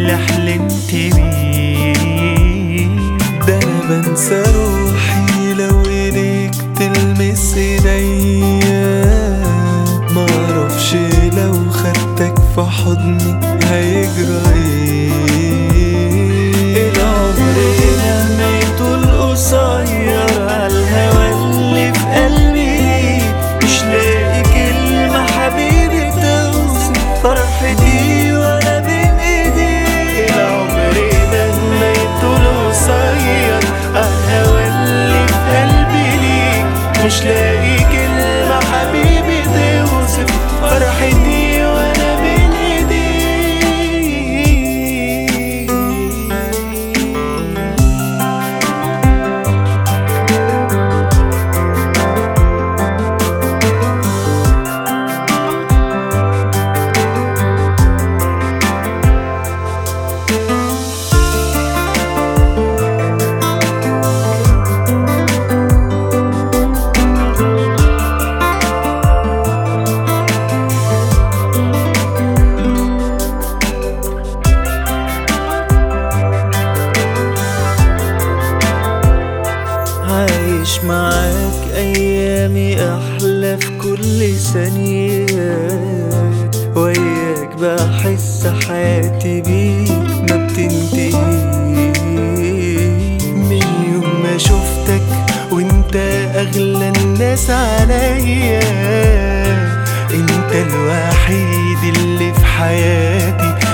اللي حلمت بيه ده انا بنسى روحي لو ايديك تلمس ايديا معرفش لو خدتك في حضني هيجرى ايه العمر لما يطول قصير عالهوا اللي في قلبي مش لاقي كلمة حبيبي توصف فرحتي وانا بين ايدي العمر لما يطول قصير عالهوا اللي في قلبي ليك مش لاقي كلمة حبيبي توصف فرحتي وانا بين ايديك عايش معاك ايامي احلى في كل ثانية وياك بحس حياتي بيك ما بتنتهي من يوم ما شفتك وانت اغلى الناس عليا انت الوحيد اللي في حياتي